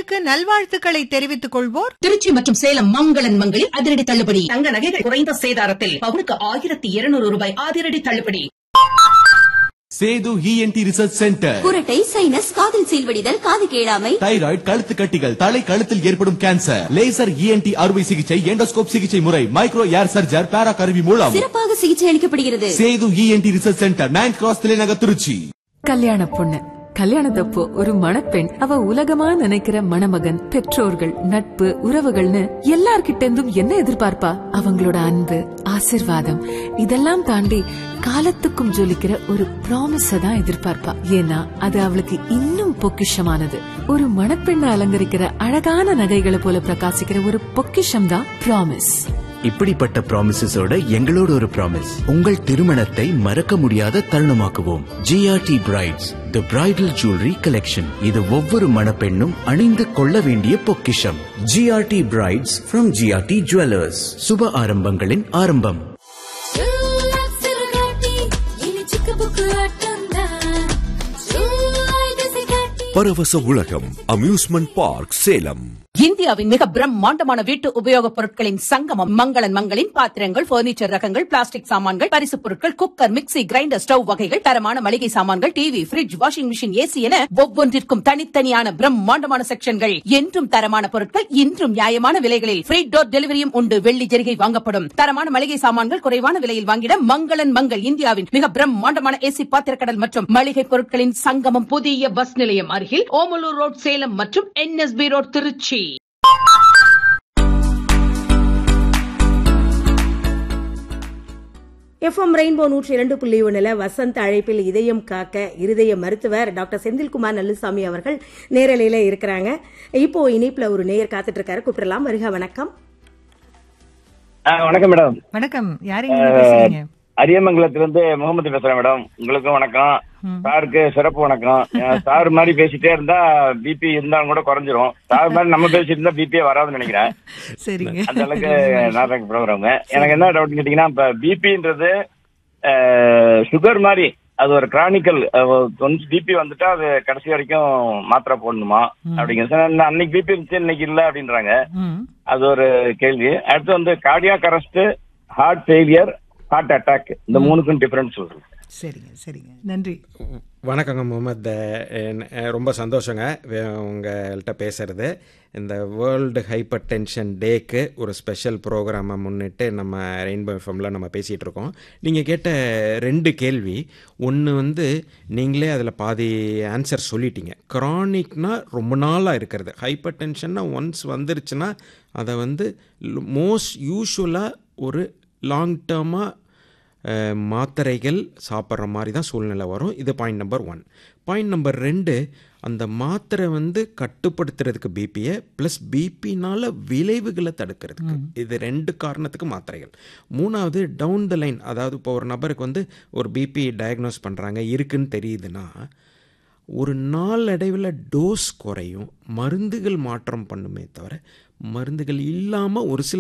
நேயர்களுக்கு நல்வாழ்த்துக்களை தெரிவித்துக் கொள்வோர் திருச்சி மற்றும் சேலம் மங்களன் மங்களில் அதிரடி தள்ளுபடி தங்க நகைகள் குறைந்த சேதாரத்தில் பவுனுக்கு ஆயிரத்தி இருநூறு ரூபாய் அதிரடி தள்ளுபடி சேது இஎன்டி ரிசர்ச் சென்டர் குரட்டை சைனஸ் காதில் சீல்வடிதல் காது கேளாமை தைராய்டு கழுத்து கட்டிகள் தலை கழுத்தில் ஏற்படும் கேன்சர் லேசர் இஎன்டி அறுவை சிகிச்சை எண்டோஸ்கோப் சிகிச்சை முறை மைக்ரோ ஏர் சர்ஜர் பேரா கருவி மூலம் சிறப்பாக சிகிச்சை அளிக்கப்படுகிறது Sethu ENT research centre nine cross தலைநகர் திருச்சி கல்யாண பொண்ணு கல்யாணத்தப்போ ஒரு மணப்பெண் அவ உலகமா நினைக்கிற மணமகன் பெற்றோர்கள் நட்பு உறவுகள்னு எல்லார்கிட்ட இருந்தும் என்ன எதிர்பார்ப்பா அவங்களோட அன்பு ஆசிர்வாதம் இதெல்லாம் தாண்டி காலத்துக்கும் ஜொலிக்கிற ஒரு ப்ராமிஸ தான் எதிர்பார்ப்பா ஏன்னா அது அவளுக்கு இன்னும் பொக்கிஷமானது ஒரு மணப்பெண்ணை அலங்கரிக்கிற அழகான நகைகளை போல பிரகாசிக்கிற ஒரு பொக்கிஷம் தான் ப்ராமிஸ் இப்படிப்பட்ட ப்ராமிசஸோட எங்களோட ஒரு ப்ராமிஸ் உங்கள் திருமணத்தை மறக்க முடியாத தருணமாக்குவோம் GRT brides the bridal jewellery collection இது ஒவ்வொரு மணப்பெண்ணும் அணிந்து கொள்ள வேண்டிய பொக்கிஷம் GRT brides from GRT jewellers சுப ஆரம்பங்களின் ஆரம்பம் பரவச உலகம் அம்யூஸ்மெண்ட் பார்க் சேலம் இந்தியாவின் மிக பிரம்மாண்டமான வீட்டு உபயோகப் பொருட்களின் சங்கமம் மங்களன் மங்களின் பாத்திரங்கள் பர்னிச்சர் ரகங்கள் பிளாஸ்டிக் சாமான்கள் பரிசுப் பொருட்கள் குக்கர் மிக்ஸி கிரைண்டர் ஸ்டவ் வகைகள் தரமான மளிகை சாமான்கள் TV fridge washing machine AC என ஒவ்வொன்றிற்கும் தனித்தனியான பிரம்மாண்டமான செக்ஷன்கள் என்றும் தரமான பொருட்கள் இன்றும் நியாயமான விலைகளில் ஃப்ரீ டோர் டெலிவரியும் உண்டு வெள்ளி ஜெரிகை வாங்கப்படும் தரமான மளிகை சாமான்கள் குறைவான விலையில் வாங்கிட மங்களன் மங்கள் இந்தியாவின் மிக பிரம்மாண்டமான ஏசி பாத்திரக்கடல் மற்றும் மளிகை பொருட்களின் சங்கமம் புதிய பஸ் நிலையம் அருகில் ஓமலூர் ரோட் சேலம் மற்றும் NSB road Trichy FM rainbow நூற்றி இரண்டு புள்ளி ஒண்ணுல வசந்த் அழைப்பில் இதயம் காக்க இருதய மருத்துவர் டாக்டர் செந்தில்குமார் நல்லுசாமி அவர்கள் நேரலையில இருக்கிறாங்க இப்போ இணைப்புல ஒரு நேயர் காத்துட்டு இருக்காரு கூப்பிடலாம் வருக வணக்கம் வணக்கம் மேடம் வணக்கம் யாருங்க பேசுறீங்க அரியமங்கலத்திலிருந்து முகமது பேசுறேன் மேடம் உங்களுக்கும் வணக்கம் சாருக்கு சிறப்பு வணக்கம் அஹ் சார் மாதிரி பேசிட்டே இருந்தா பிபி இருந்தாலும் கூட குறைஞ்சிரும் சார் மாதிரி நம்ம பேசிட்டு இருந்தா பிபியே வராதுன்னு நினைக்கிறேன் சரிங்க அந்த அளவுக்கு நல்லா ப்ரோக்ராம் எனக்கு என்ன டவுட் கேட்டீங்கன்னா இப்ப பிபின்றது சுகர் மாதிரி அது ஒரு கிரானிக்கல் கொஞ்சம் பிபி வந்துட்டா அது கடைசி வரைக்கும் மாத்திரை போடணுமா அப்படிங்கிறது சார், நான் அன்னைக்கு பிபி இருந்துச்சு இன்னைக்கு இல்ல அப்படின்றாங்க ம். அது ஒரு கேள்வி அடுத்து வந்து cardiac arrest heart failure heart attack இந்த மூணுக்கும் டிஃபரன்ஸ் சொல்லுங்க சரிங்க சரிங்க நன்றி வணக்கங்க முகமது என்- ரொம்ப சந்தோஷங்க வே- உங்கள்கிட்ட பேசுறது இந்த வேர்ல்டு ஹைப்பர் டென்ஷன் டேக்கு ஒரு ஸ்பெஷல் ப்ரோக்ராமை முன்னிட்டு நம்ம ரெயின்போ எஃப்எம்மில் நம்ம பேசிகிட்டு இருக்கோம் நீங்கள் கேட்ட ரெண்டு கேள்வி ஒன்று வந்து நீங்களே அதில் பாதி ஆன்சர் சொல்லிட்டீங்க க்ரானிக்னா ரொம்ப நாளாக இருக்கிறது ஹைப்பர் டென்ஷன்னா ஒன்ஸ் வந்துருச்சுன்னா அதை வந்து மோஸ்ட் யூஸ்வலாக ஒரு லாங் டேர்மாக அஹ், மாத்திரைகள் சாப்பிட்ற மாதிரி தான் சூழ்நிலை வரும் இது point number one point number ரெண்டு அந்த மாத்திரை வந்து கட்டுப்படுத்துறதுக்கு பிபியை ப்ளஸ் பிபினால விளைவுகளை தடுக்கிறதுக்கு இது ரெண்டு காரணத்துக்கு மாத்திரைகள் மூணாவது டவுன் த லைன் அதாவது இப்போ ஒரு நபருக்கு வந்து ஒரு பிபி டயக்னோஸ் பண்ணுறாங்க இருக்குன்னு தெரியுதுன்னா ஒரு நாளடைவில் டோஸ் குறையும் மருந்துகள் மாற்றம் பண்ணுமே தவிர மருந்துகள் இல்லாமல் ஒரு சில